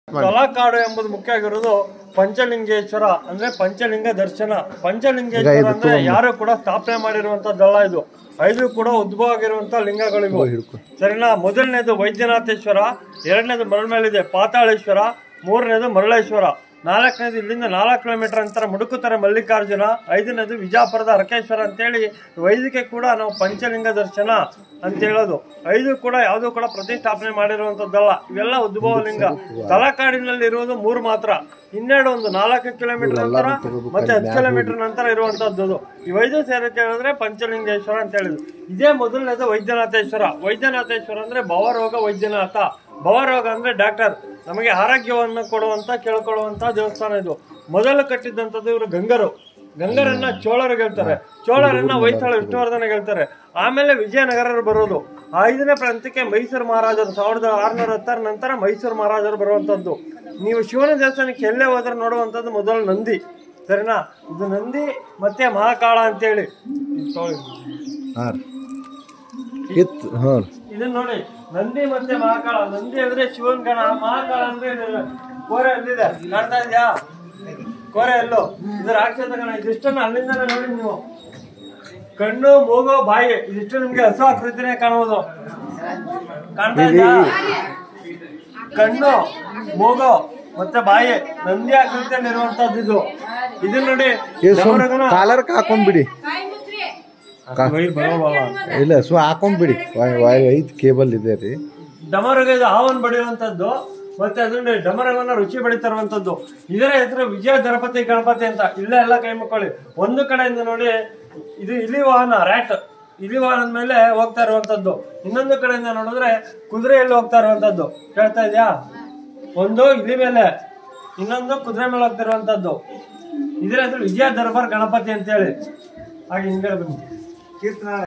ತಲಕಾಡು ಎಂಬುದು ಮುಖ್ಯ ಆಗಿರೋದು ಪಂಚಲಿಂಗೇಶ್ವರ ಅಂದ್ರೆ ಪಂಚಲಿಂಗ ದರ್ಶನ ಪಂಚಲಿಂಗೇಶ್ವರ ಅಂದ್ರೆ ಯಾರು ಕೂಡ ಸ್ಥಾಪನೆ ಮಾಡಿರುವಂತದ್ದಲ್ಲ ಇದು ಐದು ಕೂಡ ಉದ್ಭವ ಆಗಿರುವಂತ ಲಿಂಗಗಳಿವು ಸರಿನಾ ಮೊದಲನೇದು ವೈದ್ಯನಾಥೇಶ್ವರ ಎರಡನೇದು ಮರಳ್ಮೇಲಿದೆ ಪಾತಾಳೇಶ್ವರ ಮೂರನೇದು ಮರಳೇಶ್ವರ ನಾಲ್ಕನೇದು ಇಲ್ಲಿಂದ ನಾಲ್ಕು ಕಿಲೋಮೀಟರ್ ಅಂತರ ಮುಡುಕುತರ ಮಲ್ಲಿಕಾರ್ಜುನ ಐದನೇದು ವಿಜಾಪುರದ ಅರಕೇಶ್ವರ ಅಂತೇಳಿ ವೈದಿಕೆ ಕೂಡ ನಾವು ಪಂಚಲಿಂಗ ದರ್ಶನ ಅಂತ ಹೇಳೋದು ಐದು ಕೂಡ ಯಾವುದು ಕೂಡ ಪ್ರತಿಷ್ಠಾಪನೆ ಮಾಡಿರುವಂತದ್ದಲ್ಲ ಇವೆಲ್ಲ ಉದ್ಭವ ಲಿಂಗ ತಲಕಾಡಿನಲ್ಲಿ ಇರುವುದು ಮೂರು ಮಾತ್ರ ಇನ್ನೆರಡು ಒಂದು ನಾಲ್ಕು ಕಿಲೋಮೀಟರ್ ನಂತರ ಮತ್ತೆ ಹತ್ತು ಕಿಲೋಮೀಟರ್ ನಂತರ ಇರುವಂತದ್ದು ಈ ವೈದ್ಯ ಸೇರಕ್ಕೆ ಹೇಳಿದ್ರೆ ಪಂಚಲಿಂಗೇಶ್ವರ ಅಂತ ಹೇಳಿದ್ರು ಇದೇ ಮೊದಲನೇದು ವೈದ್ಯನಾಥೇಶ್ವರ ವೈದ್ಯನಾಥೇಶ್ವರ ಅಂದ್ರೆ ಭವರೋಗ ವೈದ್ಯನಾಥ ಭವರೋಗ ಅಂದ್ರೆ ಡಾಕ್ಟರ್ ನಮಗೆ ಆರೋಗ್ಯವನ್ನು ಕೊಡುವಂತ ಕೇಳ್ಕೊಳ್ಳುವಂತ ದೇವಸ್ಥಾನ ಇದು ಮೊದಲು ಕಟ್ಟಿದ್ದಂಥದ್ದು ಇವರು ಗಂಗರು ಗಂಗರನ್ನ ಚೋಳರಿಗೆ ಹೇಳ್ತಾರೆ ಚೋಳರನ್ನ ಹೊಯ್ಸಳ ವಿಷ್ಣುವರ್ಧನ ಹೇಳ್ತಾರೆ ಆಮೇಲೆ ವಿಜಯನಗರರು ಬರೋದು ಐದನೇ ಪ್ರಾಂತ್ಯಕ್ಕೆ ಮೈಸೂರು ಮಹಾರಾಜರು ಸಾವಿರದ ಆರುನೂರ ಹತ್ತರ ನಂತರ ಮೈಸೂರು ಮಹಾರಾಜರು ಬರುವಂತದ್ದು ನೀವು ಶಿವನ ದೇವಸ್ಥಾನಕ್ಕೆ ಎಲ್ಲೇ ಹೋದ್ರೆ ನೋಡುವಂತದ್ದು ಮೊದಲು ನಂದಿ ಸರಿನಾ ಇದು ನಂದಿ ಮತ್ತೆ ಮಹಾಕಾಳ ಅಂತೇಳಿ ಇದು ತೊಗೊಳ್ಳಿ. ಹಾಂ ಇತ್ತು ಹಾಂ ಇದನ್ನ ನೋಡಿ ನಂದಿ ಮತ್ತೆ ಮಹಾಕಾಳ ನಂದಿ ಅಂದ್ರೆ ಶಿವನ್ ಗಣ ಮಹಾಕಾಳ ಅಂದ್ರೆ ಇದು ಕೋರೆ ಅಲ್ಲಿದೆ ಕಾಣ್ತಾ ಇದ್ಯಾ ಕೋರೆ ಎಲ್ಲೋ ಇದು ರಾಕ್ಷಸ ಗಣ ಇದಿಷ್ಟನ್ನ ಅಲ್ಲಿಂದ ನೋಡಿ ನೀವು ಕಣ್ಣು ಮೂಗು ಬಾಯಿ ಇದಿಷ್ಟು ನಿಮ್ಗೆ ಹಸು ಆಕೃತಿನೇ ಕಾಣುವುದು ಕಾಣ್ತಾ ಇದ್ಯಾ ಕಣ್ಣು ಮೂಗು ಮತ್ತೆ ಬಾಯಿ ನಂದಿ ಆಕೃತಿಯಲ್ಲಿ ಇರುವಂತದ್ದು ಇದು ಇದನ್ನ ನೋಡಿ ಇದು ಸುಮ್ ಡಮರುಗನ- ಕಾಲರ್ಗೆ ಹಾಕೊಂಡ್ಬಿಡಿ ಅದು ವೈರ್ ಬರೋಲ್ವಲ್ಲ. ಇಲ್ಲ ಸೊ ಹಾಕೊಂಡ್ಬಿಡಿ ಐದು ಕೇಬಲ್ ಇದೆ ರೀ ಡಮರುಗ ಇದು ಹಾವನ್ ಬಡಿಯುವಂತದ್ದು ಮತ್ತೆ ಅದನ್ನ ಡಮರಗನ್ನ ರುಚಿ ಬಡಿತಿರುವಂತದ್ದು ಇದರ ಹೆಸರು ವಿಜಯ ಗಣಪತಿ ಗಣಪತಿ ಅಂತ ಇಲ್ಲೇ ಎಲ್ಲ ಕೈ ಮುಕ್ಕೊಳ್ಳಿ ಒಂದು ಕಡೆಯಿಂದ ನೋಡಿ ಇದು ಇಲಿ ವಾಹನ ರ್ಯಾಟ್ ಇಲಿ ವಾಹನದ ಮೇಲೆ ಹೋಗ್ತಾ ಇರುವಂತದ್ದು ಇನ್ನೊಂದು ಕಡೆಯಿಂದ ನೋಡಿದ್ರೆ ಕುದುರೆಯಲ್ಲಿ ಹೋಗ್ತಾ ಇರುವಂತದ್ದು ಕೇಳ್ತಾ ಇದ್ಯಾ ಒಂದು ಇಲಿ ಮೇಲೆ ಇನ್ನೊಂದು ಕುದುರೆ ಮೇಲೆ ಹೋಗ್ತಿರುವಂತದ್ದು ಇದರ ಹೆಸರು ವಿಜಯ ದರ್ಬಾರ್ ಗಣಪತಿ ಅಂತ ಹೇಳಿ ಹಾಗೆ ಹಿಂದೆ ಬನ್ನಿ ಕೀರ್ತನ